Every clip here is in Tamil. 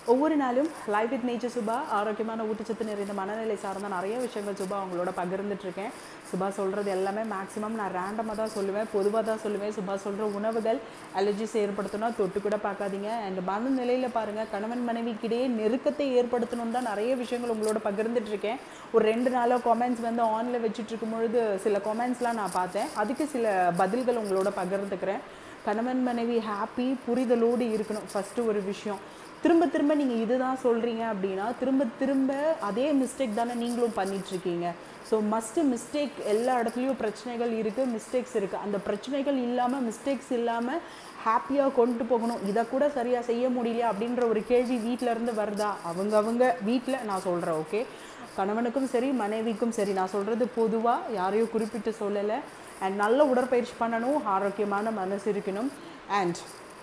ஒவ்வொரு நாளும் லைவ் வித் நேச்சர் சுபா ஆரோக்கியமான ஊட்டச்சத்து நிறைந்த மனநிலை சார்ந்த நிறைய விஷயங்கள் சுபா அவங்களோட பகிர்ந்துட்டு இருக்கேன் சுபா சொல்கிறது எல்லாமே மேக்ஸிமம் நான் ரேண்டமாக தான் சொல்லுவேன் பொதுவாக தான் சொல்லுவேன் சுபா சொல்கிற உணவுகள் அலர்ஜிஸ் ஏற்படுத்தினா தொட்டு கூட பார்க்காதீங்க அண்ட் மனநிலையில் பாருங்கள் கணவன் மனைவிக்கிடையே நெருக்கத்தை ஏற்படுத்தணும்னு தான் நிறைய விஷயங்கள் உங்களோட பகிர்ந்துட்டு இருக்கேன் ஒரு ரெண்டு நாளாக காமெண்ட்ஸ் வந்து ஆனில் வச்சுட்டு இருக்கும் பொழுது சில காமெண்ட்ஸ்லாம் நான் பார்த்தேன் அதுக்கு சில பதில்கள் உங்களோட பகிர்ந்துக்கிறேன் கணவன் மனைவி ஹாப்பி புரிதலோடு இருக்கணும் ஃபஸ்ட்டு ஒரு விஷயம் திரும்ப திரும்ப நீங்கள் இதுதான் சொல்கிறீங்க அப்படின்னா திரும்ப திரும்ப அதே மிஸ்டேக் தானே நீங்களும் பண்ணிகிட்ருக்கீங்க ஸோ மஸ்ட்டு மிஸ்டேக் எல்லா இடத்துலையும் பிரச்சனைகள் இருக்குது மிஸ்டேக்ஸ் இருக்குது அந்த பிரச்சனைகள் இல்லாமல் மிஸ்டேக்ஸ் இல்லாமல் ஹாப்பியாக கொண்டு போகணும் இதை கூட சரியாக செய்ய முடியலையா அப்படின்ற ஒரு கேள்வி வீட்டில் இருந்து வருதா அவங்க அவங்க வீட்டில் நான் சொல்கிறேன் ஓகே கணவனுக்கும் சரி மனைவிக்கும் சரி நான் சொல்கிறது பொதுவாக யாரையும் குறிப்பிட்டு சொல்லலை அண்ட் நல்ல உடற்பயிற்சி பண்ணணும் ஆரோக்கியமான மனசு இருக்கணும் அண்ட்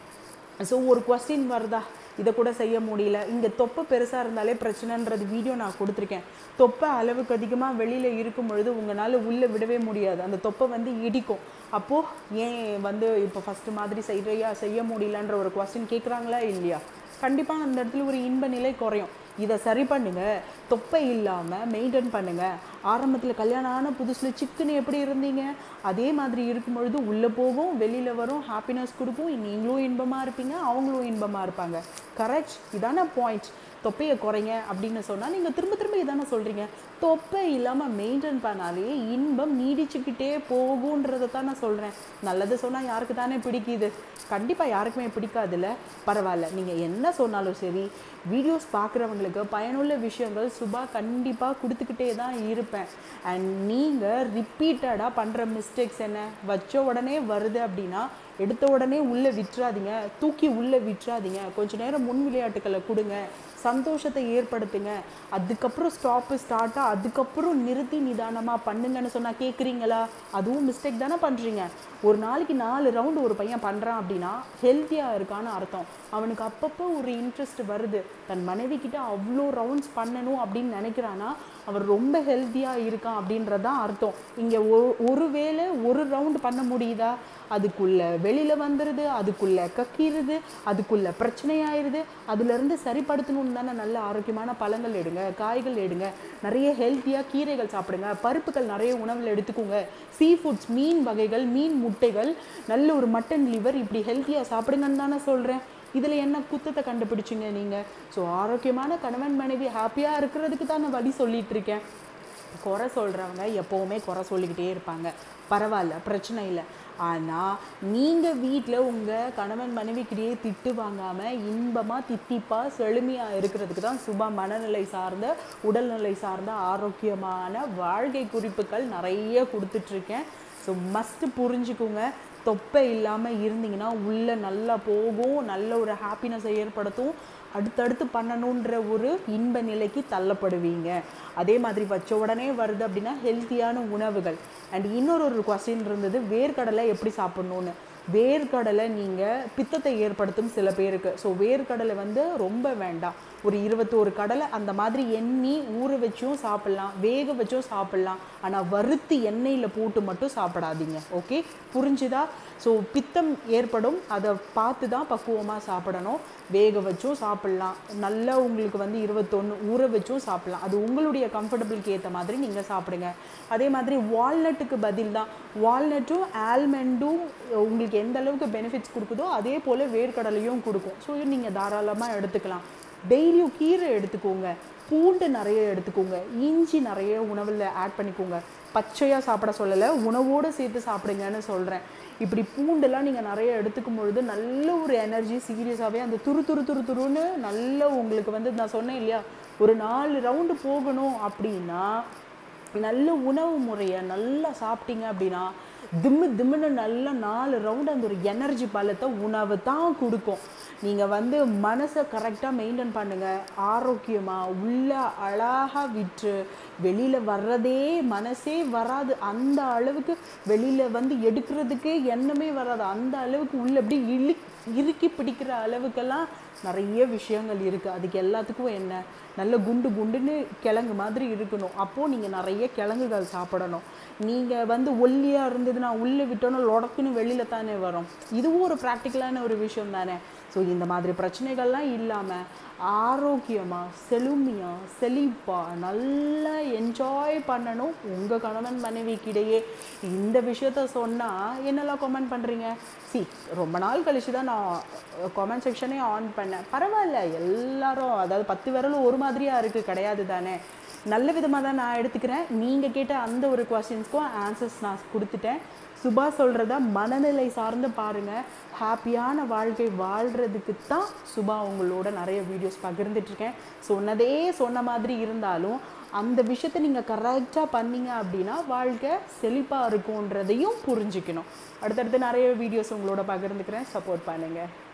ஸோ ஒரு கொஸ்டின் வருதா இதை கூட செய்ய முடியல இங்கே தொப்பை பெருசாக இருந்தாலே பிரச்சனைன்றது வீடியோ நான் கொடுத்துருக்கேன் தொப்பை அளவுக்கு அதிகமாக வெளியில் இருக்கும் பொழுது உங்களால் உள்ளே விடவே முடியாது அந்த தொப்பை வந்து இடிக்கும் அப்போது ஏன் வந்து இப்போ ஃபஸ்ட்டு மாதிரி செய்கிறியா செய்ய முடியலன்ற ஒரு கொஸ்டின் கேட்குறாங்களா இல்லையா கண்டிப்பாக அந்த இடத்துல ஒரு இன்ப நிலை குறையும் இதை சரி பண்ணுங்க தொப்பை இல்லாமல் மெயின்டைன் பண்ணுங்க ஆரம்பத்தில் கல்யாணம் ஆன புதுசில் சிக்குன்னு எப்படி இருந்தீங்க அதே மாதிரி இருக்கும் பொழுது உள்ளே போகும் வெளியில் வரும் ஹாப்பினஸ் கொடுக்கும் நீங்களும் இன்பமாக இருப்பீங்க அவங்களும் இன்பமாக இருப்பாங்க கரெக்ட் இதான பாயிண்ட் தொப்பையை குறைங்க அப்படின்னு சொன்னால் நீங்கள் திரும்ப திரும்ப இதானே சொல்கிறீங்க தொப்பை இல்லாமல் மெயின்டைன் பண்ணாலே இன்பம் நீடிச்சுக்கிட்டே போகுன்றதை தான் நான் சொல்கிறேன் நல்லது சொன்னால் யாருக்கு தானே பிடிக்குது கண்டிப்பாக யாருக்குமே பிடிக்காதுல்ல பரவாயில்ல நீங்கள் என்ன சொன்னாலும் சரி வீடியோஸ் பார்க்குறவங்களுக்கு பயனுள்ள விஷயங்கள் சுபா கண்டிப்பாக கொடுத்துக்கிட்டே தான் இருப்பேன் அண்ட் நீங்கள் ரிப்பீட்டடாக பண்ணுற மிஸ்டேக்ஸ் என்ன வச்ச உடனே வருது அப்படின்னா எடுத்த உடனே உள்ளே விட்டுறாதீங்க தூக்கி உள்ளே விட்டுறாதீங்க கொஞ்ச நேரம் முன் விளையாட்டுக்களை கொடுங்க சந்தோஷத்தை ஏற்படுத்துங்க அதுக்கப்புறம் ஸ்டாப்பு ஸ்டார்ட்டாக அதுக்கப்புறம் நிறுத்தி நிதானமாக பண்ணுங்கன்னு சொன்னால் கேட்குறீங்களா அதுவும் மிஸ்டேக் தானே பண்ணுறீங்க ஒரு நாளைக்கு நாலு ரவுண்டு ஒரு பையன் பண்ணுறான் அப்படின்னா ஹெல்த்தியாக இருக்கான்னு அர்த்தம் அவனுக்கு அப்பப்போ ஒரு இன்ட்ரெஸ்ட் வருது தன் மனைவி கிட்ட அவ்வளோ ரவுண்ட்ஸ் பண்ணணும் அப்படின்னு நினைக்கிறானா அவர் ரொம்ப ஹெல்த்தியாக இருக்கான் அப்படின்றதான் அர்த்தம் இங்கே ஒரு ஒரு வேளை ஒரு ரவுண்டு பண்ண முடியுதா அதுக்குள்ள வெளியில் வந்துடுது அதுக்குள்ள கக்கிடுது அதுக்குள்ள பிரச்சனையாயிருது அதுலேருந்து சரிப்படுத்தணும்னு தானே நல்ல ஆரோக்கியமான பழங்கள் எடுங்க காய்கள் எடுங்க நிறைய ஹெல்த்தியாக கீரைகள் சாப்பிடுங்க பருப்புகள் நிறைய உணவில் எடுத்துக்கோங்க சீ ஃபுட்ஸ் மீன் வகைகள் மீன் முட்டைகள் நல்ல ஒரு மட்டன் லிவர் இப்படி ஹெல்த்தியாக சாப்பிடுங்கன்னு தானே சொல்கிறேன் இதில் என்ன குத்தத்தை கண்டுபிடிச்சிங்க நீங்கள் ஸோ ஆரோக்கியமான கணவன் மனைவி ஹாப்பியாக இருக்கிறதுக்கு தான் நான் வழி சொல்லிட்டு இருக்கேன் குறை சொல்கிறவங்க எப்போவுமே குறை சொல்லிக்கிட்டே இருப்பாங்க பரவாயில்ல பிரச்சனை இல்லை ஆனால் நீங்கள் வீட்டில் உங்கள் கணவன் மனைவிக்கிட்டேயே திட்டு வாங்காமல் இன்பமாக தித்திப்பாக செழுமையாக இருக்கிறதுக்கு தான் சுப மனநிலை சார்ந்த உடல்நிலை சார்ந்த ஆரோக்கியமான வாழ்க்கை குறிப்புகள் நிறைய கொடுத்துட்ருக்கேன் ஸோ மஸ்ட்டு புரிஞ்சுக்குங்க தொப்பை இல்லாமல் இருந்தீங்கன்னா உள்ளே நல்லா போகும் நல்ல ஒரு ஹாப்பினஸை ஏற்படுத்தும் அடுத்தடுத்து பண்ணணுன்ற ஒரு இன்ப நிலைக்கு தள்ளப்படுவீங்க அதே மாதிரி வச்ச உடனே வருது அப்படின்னா ஹெல்த்தியான உணவுகள் அண்ட் இன்னொரு ஒரு கொஸ்டின் இருந்தது வேர்க்கடலை எப்படி சாப்பிட்ணுன்னு வேர்க்கடலை நீங்கள் பித்தத்தை ஏற்படுத்தும் சில பேருக்கு ஸோ வேர்க்கடலை வந்து ரொம்ப வேண்டாம் ஒரு இருபத்தோரு கடலை அந்த மாதிரி எண்ணி ஊற வச்சும் சாப்பிட்லாம் வேக வச்சும் சாப்பிட்லாம் ஆனால் வறுத்து எண்ணெயில் போட்டு மட்டும் சாப்பிடாதீங்க ஓகே புரிஞ்சுதா ஸோ பித்தம் ஏற்படும் அதை பார்த்து தான் பக்குவமாக சாப்பிடணும் வேக வச்சும் சாப்பிட்லாம் நல்லா உங்களுக்கு வந்து இருபத்தொன்று ஊற வச்சும் சாப்பிட்லாம் அது உங்களுடைய கம்ஃபர்டபுளுக்கு ஏற்ற மாதிரி நீங்கள் சாப்பிடுங்க அதே மாதிரி வால்நட்டுக்கு பதில் தான் வால்நட்டும் ஆல்மண்டும் உங்களுக்கு எந்த அளவுக்கு பெனிஃபிட்ஸ் கொடுக்குதோ அதே போல் வேர்க்கடலையும் கொடுக்கும் ஸோ நீங்கள் தாராளமாக எடுத்துக்கலாம் டெய்லியும் கீரை எடுத்துக்கோங்க பூண்டு நிறைய எடுத்துக்கோங்க இஞ்சி நிறைய உணவில் ஆட் பண்ணிக்கோங்க பச்சையாக சாப்பிட சொல்லலை உணவோடு சேர்த்து சாப்பிடுங்கன்னு சொல்கிறேன் இப்படி பூண்டெல்லாம் நீங்கள் நிறைய எடுத்துக்கும் பொழுது நல்ல ஒரு எனர்ஜி சீரியஸாகவே அந்த துரு துரு துரு துருன்னு நல்ல உங்களுக்கு வந்து நான் சொன்னேன் இல்லையா ஒரு நாலு ரவுண்டு போகணும் அப்படின்னா நல்ல உணவு முறையை நல்லா சாப்பிட்டீங்க அப்படின்னா திம்மு திம்முன்னு நல்ல நாலு ரவுண்டு அந்த ஒரு எனர்ஜி பலத்தை உணவு தான் கொடுக்கும் நீங்கள் வந்து மனசை கரெக்டாக மெயின்டைன் பண்ணுங்கள் ஆரோக்கியமாக உள்ள அழகாக விட்டு வெளியில் வர்றதே மனசே வராது அந்த அளவுக்கு வெளியில் வந்து எடுக்கிறதுக்கே எண்ணமே வராது அந்த அளவுக்கு உள்ள அப்படியே இழு இறுக்கி பிடிக்கிற அளவுக்கெல்லாம் நிறைய விஷயங்கள் இருக்குது அதுக்கு எல்லாத்துக்கும் என்ன நல்ல குண்டு குண்டுன்னு கிழங்கு மாதிரி இருக்கணும் அப்போது நீங்கள் நிறைய கிழங்குகள் சாப்பிடணும் நீங்கள் வந்து ஒல்லியாக இருந்ததுன்னா உள்ளே விட்டோன்னா லொடக்குன்னு வெளியில் தானே வரும் இதுவும் ஒரு ப்ராக்டிக்கலான ஒரு விஷயம் தானே ஸோ இந்த மாதிரி பிரச்சனைகள்லாம் இல்லாமல் ஆரோக்கியமாக செழுமையாக செழிப்பாக நல்லா என்ஜாய் பண்ணணும் உங்கள் கணவன் மனைவிக்கிடையே இந்த விஷயத்த சொன்னால் என்னெல்லாம் கமெண்ட் பண்ணுறீங்க சி ரொம்ப நாள் கழிச்சு தான் நான் கமெண்ட் செக்ஷனே ஆன் பண்ணேன் பரவாயில்ல எல்லாரும் அதாவது பத்து விரலும் ஒரு மாதிரியாக இருக்குது கிடையாது தானே நல்ல விதமாக தான் நான் எடுத்துக்கிறேன் நீங்கள் கேட்ட அந்த ஒரு கொஸ்டின்ஸ்க்கும் ஆன்சர்ஸ் நான் கொடுத்துட்டேன் சுபா சொல்கிறத மனநிலை சார்ந்து பாருங்கள் ஹாப்பியான வாழ்க்கை வாழ்கிறதுக்கு தான் சுபா உங்களோட நிறைய வீடியோஸ் பகிர்ந்துட்டுருக்கேன் சொன்னதே சொன்ன மாதிரி இருந்தாலும் அந்த விஷயத்தை நீங்கள் கரெக்டாக பண்ணீங்க அப்படின்னா வாழ்க்கை செழிப்பாக இருக்கும்ன்றதையும் புரிஞ்சுக்கணும் அடுத்தடுத்து நிறைய வீடியோஸ் உங்களோட பகிர்ந்துக்கிறேன் சப்போர்ட் பண்ணுங்கள்